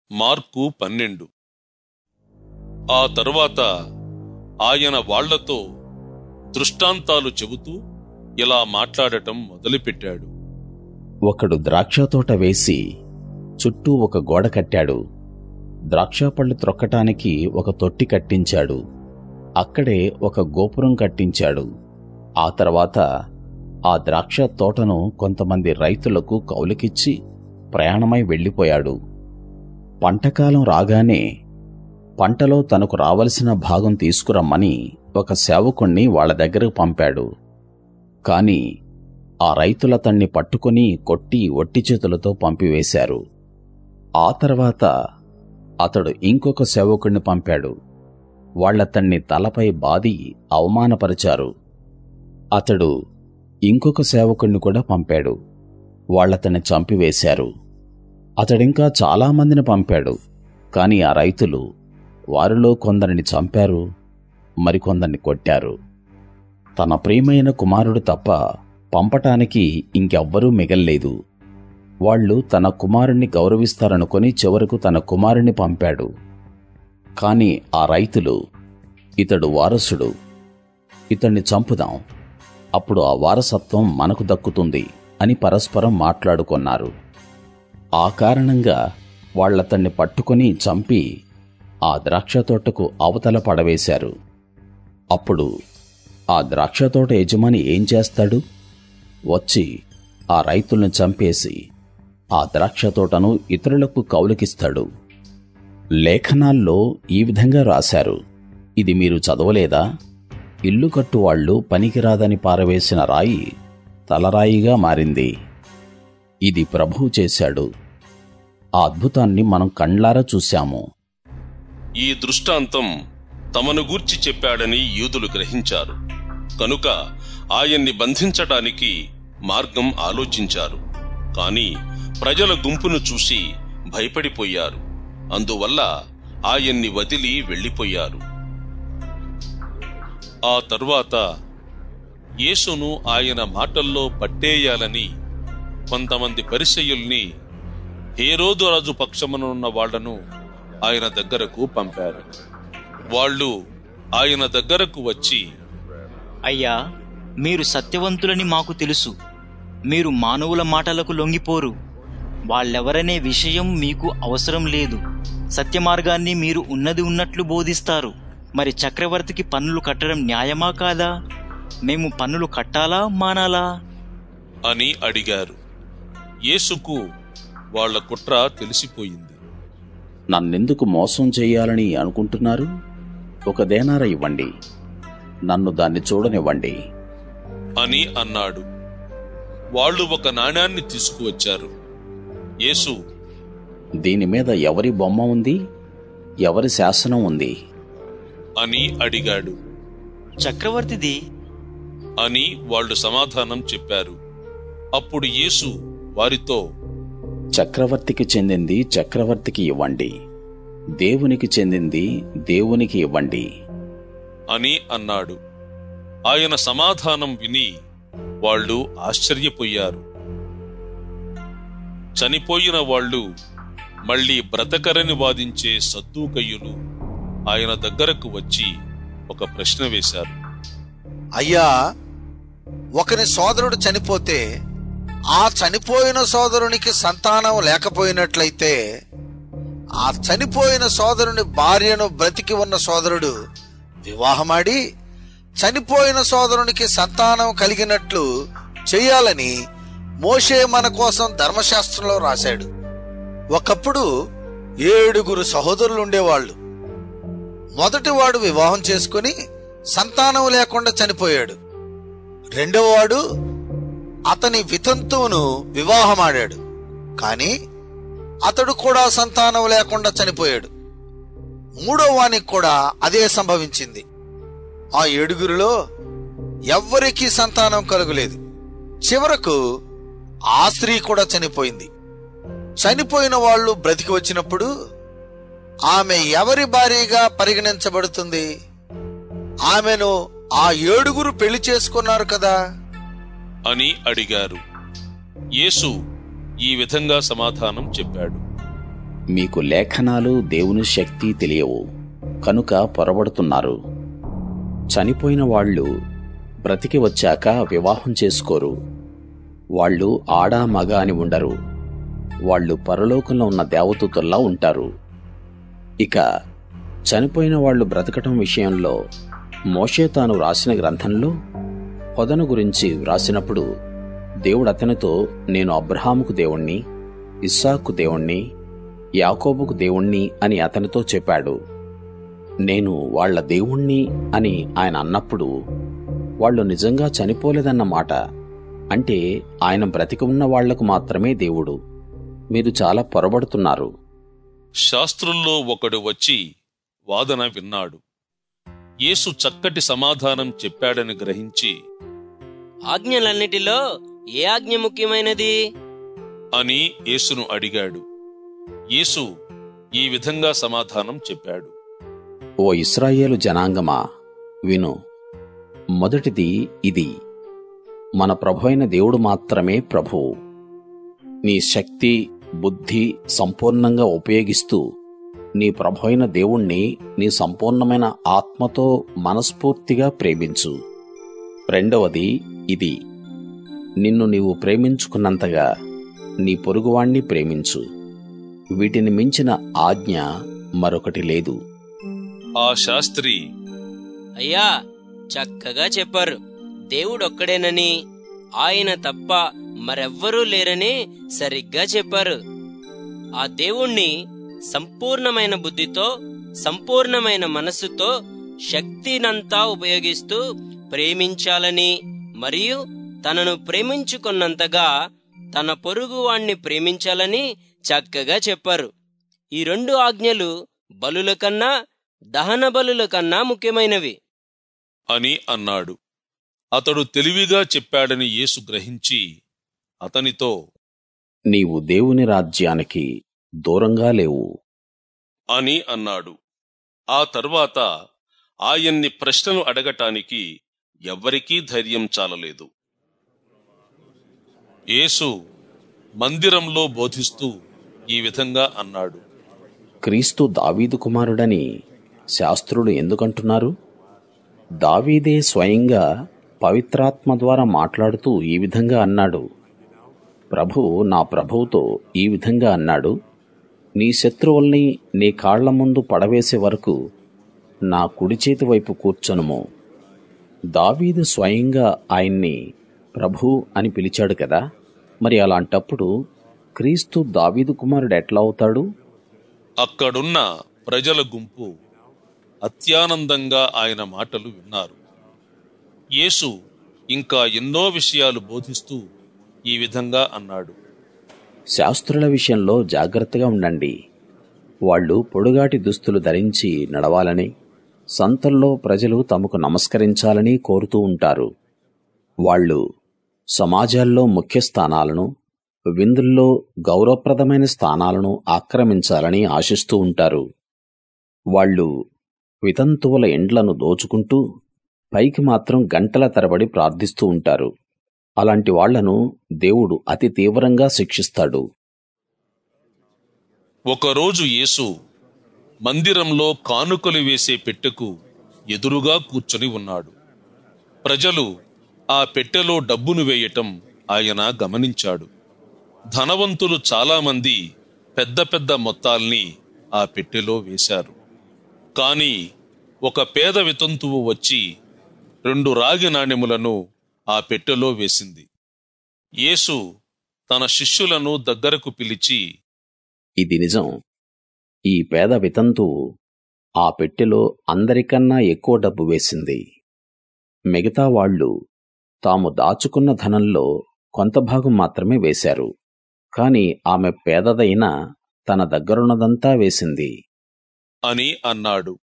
mark పన్నెండు ఆ తరువాత ఆయన వాళ్లతో దృష్టాంతాలు చెబుతూ ఇలా మాట్లాడటం మొదలుపెట్టాడు ఒకడు ద్రాక్షతోట వేసి చుట్టూ ఒక గోడ కట్టాడు ద్రాక్షపళ్ళు త్రొక్కటానికి ఒక తొట్టి కట్టించాడు అక్కడే ఒక గోపురం కట్టించాడు ఆ తర్వాత ఆ ద్రాక్ష తోటను కొంతమంది రైతులకు కౌలుకిచ్చి ప్రయాణమై వెళ్ళిపోయాడు పంటకాలం రాగానే పంటలో తనకు రావలసిన భాగం తీసుకురమ్మని ఒక సేవకుణ్ణి వాళ్ళ దగ్గరకు పంపాడు కాని ఆ రైతులతన్ని పట్టుకుని కొట్టి ఒట్టి చేతులతో పంపివేశారు ఆ తర్వాత అతడు ఇంకొక సేవకుణ్ణి పంపాడు వాళ్ళతన్ని తలపై బాది అవమానపరిచారు అతడు ఇంకొక సేవకుణ్ణి కూడా పంపాడు వాళ్ళతన్ని చంపివేశారు అతడింకా చాలామందిని పంపాడు కాని ఆ రైతులు వారిలో కొందరిని చంపారు మరికొందరిని కొట్టారు తన ప్రియమైన కుమారుడు తప్ప పంపటానికి ఇంకెవ్వరూ మిగల్లేదు వాళ్ళు తన కుమారుణ్ణి గౌరవిస్తారనుకొని చివరకు తన కుమారుణ్ణి పంపాడు కాని ఆ రైతులు ఇతడు వారసుడు ఇతన్ని చంపుదాం అప్పుడు ఆ వారసత్వం మనకు దక్కుతుంది అని పరస్పరం మాట్లాడుకొన్నారు ఆ కారణంగా వాళ్ళతన్ని పట్టుకొని చంపి ఆ ద్రాక్షతోటకు అవతల పడవేశారు అప్పుడు ఆ ద్రాక్షతోట యజమాని ఏం చేస్తాడు వచ్చి ఆ రైతుల్ని చంపేసి ఆ ద్రాక్షతోటను ఇతరులకు కౌలుకిస్తాడు లేఖనాల్లో ఈ విధంగా రాశారు ఇది మీరు చదవలేదా ఇల్లు కట్టువాళ్లు పనికిరాదని పారవేసిన రాయి తలరాయిగా మారింది ఇది ప్రభువు చేశాడు ఆ అద్భుతాన్ని మనం కండ్లారా చూశాము ఈ దృష్టాంతం తమను గూర్చి చెప్పాడని యూదులు గ్రహించారు కనుక ఆయన్ని బంధించటానికి మార్గం ఆలోచించారు కాని ప్రజల గుంపును చూసి భయపడిపోయారు అందువల్ల ఆయన్ని వదిలి వెళ్ళిపోయారు ఆ తరువాత యేసును ఆయన మాటల్లో పట్టేయాలని కొంతమంది పరిసయ్యుల్ని హేరోదు రాజు పక్షమునున్న వాళ్లను ఆయన దగ్గరకు పంపారు వాళ్ళు ఆయన దగ్గరకు వచ్చి అయ్యా మీరు సత్యవంతులని మాకు తెలుసు మీరు మానవుల మాటలకు లొంగిపోరు వాళ్ళెవరనే విషయం మీకు అవసరం లేదు సత్యమార్గాన్ని మీరు ఉన్నది ఉన్నట్లు బోధిస్తారు మరి చక్రవర్తికి పన్నులు కట్టడం న్యాయమా కాదా మేము పన్నులు కట్టాలా మానాలా అని అడిగారు యేసుకు వాళ్ళ కుట్ర తెలిసిపోయింది నన్నెందుకు మోసం చెయ్యాలని అనుకుంటున్నారు ఒక దేనార ఇవ్వండి నన్ను దాన్ని చూడనివ్వండి అని అన్నాడు వాళ్ళు ఒక నాణ్యాన్ని తీసుకువచ్చారు యేసు దీని మీద ఎవరి బొమ్మ ఉంది ఎవరి శాసనం ఉంది అని అడిగాడు చక్రవర్తిది అని వాళ్ళు సమాధానం చెప్పారు అప్పుడు యేసు వారితో చక్రవర్తికి చెందింది చక్రవర్తికి ఇవ్వండి దేవునికి చెందింది దేవునికి ఇవ్వండి అని అన్నాడు ఆయన సమాధానం విని వాళ్ళు ఆశ్చర్యపోయారు చనిపోయిన వాళ్ళు మళ్ళీ బ్రతకరని వాదించే సద్దూకయ్యులు ఆయన దగ్గరకు వచ్చి ఒక ప్రశ్న వేశారు అయ్యా ఒకని సోదరుడు చనిపోతే ఆ చనిపోయిన సోదరునికి సంతానం లేకపోయినట్లయితే ఆ చనిపోయిన సోదరుని భార్యను బ్రతికి ఉన్న సోదరుడు వివాహమాడి చనిపోయిన సోదరునికి సంతానం కలిగినట్లు చేయాలని మోషే మన కోసం ధర్మశాస్త్రంలో రాశాడు ఒకప్పుడు ఏడుగురు సహోదరులు ఉండేవాళ్ళు మొదటివాడు వివాహం చేసుకుని సంతానం లేకుండా చనిపోయాడు రెండవవాడు అతని వితంతువును వివాహమాడాడు కాని అతడు కూడా సంతానం లేకుండా చనిపోయాడు మూడో వానికి కూడా అదే సంభవించింది ఆ ఏడుగురిలో ఎవ్వరికీ సంతానం కలుగలేదు చివరకు ఆ స్త్రీ కూడా చనిపోయింది చనిపోయిన వాళ్ళు బ్రతికి వచ్చినప్పుడు ఆమె ఎవరి భార్యగా పరిగణించబడుతుంది ఆమెను ఆ ఏడుగురు పెళ్లి చేసుకున్నారు కదా అని అడిగారు యేసు ఈ విధంగా సమాధానం చెప్పాడు మీకు లేఖనాలు దేవుని శక్తి తెలియవు కనుక పొరబడుతున్నారు చనిపోయిన వాళ్ళు బ్రతికి వచ్చాక వివాహం చేసుకోరు వాళ్ళు ఆడా మగ అని ఉండరు వాళ్ళు పరలోకంలో ఉన్న దేవదూతల్లా ఉంటారు ఇక చనిపోయిన వాళ్ళు బ్రతకటం విషయంలో మోషే తాను రాసిన గ్రంథంలో పొదను గురించి వ్రాసినప్పుడు దేవుడు అతనితో నేను అబ్రహాముకు దేవుణ్ణి ఇస్సాకు దేవుణ్ణి యాకోబుకు దేవుణ్ణి అని అతనితో చెప్పాడు నేను వాళ్ళ దేవుణ్ణి అని ఆయన అన్నప్పుడు వాళ్ళు నిజంగా చనిపోలేదన్న మాట అంటే ఆయన బ్రతికి ఉన్న వాళ్లకు మాత్రమే దేవుడు మీరు చాలా పొరబడుతున్నారు శాస్త్రుల్లో ఒకడు వచ్చి వాదన విన్నాడు యేసు చక్కటి సమాధానం చెప్పాడని గ్రహించి ఆజ్ఞలన్నిటిలో ఏ ఆజ్ఞ ముఖ్యమైనది అని యేసును అడిగాడు యేసు ఈ విధంగా సమాధానం చెప్పాడు ఓ ఇస్రాయేలు జనాంగమా విను మొదటిది ఇది మన ప్రభు అయిన దేవుడు మాత్రమే ప్రభువు నీ శక్తి బుద్ధి సంపూర్ణంగా ఉపయోగిస్తూ నీ ప్రభు అయిన దేవుణ్ణి నీ సంపూర్ణమైన ఆత్మతో మనస్ఫూర్తిగా ప్రేమించు రెండవది ఇది నిన్ను నీవు ప్రేమించుకున్నంతగా నీ పొరుగువాణ్ణి ప్రేమించు వీటిని మించిన ఆజ్ఞ మరొకటి లేదు ఆ శాస్త్రి అయ్యా చక్కగా చెప్పారు దేవుడొక్కడేనని ఆయన తప్ప మరెవ్వరూ లేరని సరిగ్గా చెప్పారు ఆ దేవుణ్ణి సంపూర్ణమైన బుద్ధితో సంపూర్ణమైన మనస్సుతో శక్తినంతా ఉపయోగిస్తూ ప్రేమించాలని మరియు తనను ప్రేమించుకున్నంతగా తన పొరుగువాణ్ణి ప్రేమించాలని చక్కగా చెప్పారు ఈ రెండు ఆజ్ఞలు బలుల కన్నా దహన బలుల కన్నా ముఖ్యమైనవి అని అన్నాడు అతడు తెలివిగా చెప్పాడని యేసు గ్రహించి అతనితో నీవు దేవుని రాజ్యానికి దూరంగా లేవు అని అన్నాడు ఆ తర్వాత ఆయన్ని ప్రశ్నలు అడగటానికి ఎవ్వరికీ ధైర్యం చాలలేదు యేసు మందిరంలో బోధిస్తూ ఈ విధంగా అన్నాడు క్రీస్తు దావీదు కుమారుడని శాస్త్రులు ఎందుకంటున్నారు దావీదే స్వయంగా పవిత్రాత్మ ద్వారా మాట్లాడుతూ ఈ విధంగా అన్నాడు ప్రభు నా ప్రభువుతో ఈ విధంగా అన్నాడు నీ శత్రువుల్ని నీ కాళ్ల ముందు పడవేసే వరకు నా కుడి చేతి వైపు కూర్చొనుము దావీదు స్వయంగా ఆయన్ని ప్రభు అని పిలిచాడు కదా మరి అలాంటప్పుడు క్రీస్తు దావీదు కుమారుడు ఎట్లా అవుతాడు అక్కడున్న ప్రజల గుంపు అత్యానందంగా ఆయన మాటలు విన్నారు యేసు ఇంకా ఎన్నో విషయాలు బోధిస్తూ ఈ విధంగా అన్నాడు శాస్త్రుల విషయంలో జాగ్రత్తగా ఉండండి వాళ్ళు పొడుగాటి దుస్తులు ధరించి నడవాలని సంతల్లో ప్రజలు తమకు నమస్కరించాలని కోరుతూ ఉంటారు వాళ్ళు సమాజాల్లో ముఖ్య స్థానాలను విందుల్లో గౌరవప్రదమైన స్థానాలను ఆక్రమించాలని ఆశిస్తూ ఉంటారు వాళ్ళు వితంతువుల ఎండ్లను దోచుకుంటూ పైకి మాత్రం గంటల తరబడి ప్రార్థిస్తూ ఉంటారు అలాంటి వాళ్లను దేవుడు అతి తీవ్రంగా శిక్షిస్తాడు ఒకరోజు యేసు మందిరంలో కానుకలు వేసే పెట్టెకు ఎదురుగా కూర్చొని ఉన్నాడు ప్రజలు ఆ పెట్టెలో డబ్బును వేయటం ఆయన గమనించాడు ధనవంతులు చాలామంది పెద్ద పెద్ద మొత్తాల్ని ఆ పెట్టెలో వేశారు కాని ఒక పేద వితంతువు వచ్చి రెండు రాగి నాణెములను ఆ పెట్టెలో వేసింది యేసు తన శిష్యులను దగ్గరకు పిలిచి ఇది నిజం ఈ పేద వితంతువు ఆ పెట్టెలో అందరికన్నా ఎక్కువ డబ్బు వేసింది మిగతా వాళ్ళు తాము దాచుకున్న ధనంలో కొంత భాగం మాత్రమే వేశారు కాని ఆమె పేదదైనా తన దగ్గరున్నదంతా వేసింది అని అన్నాడు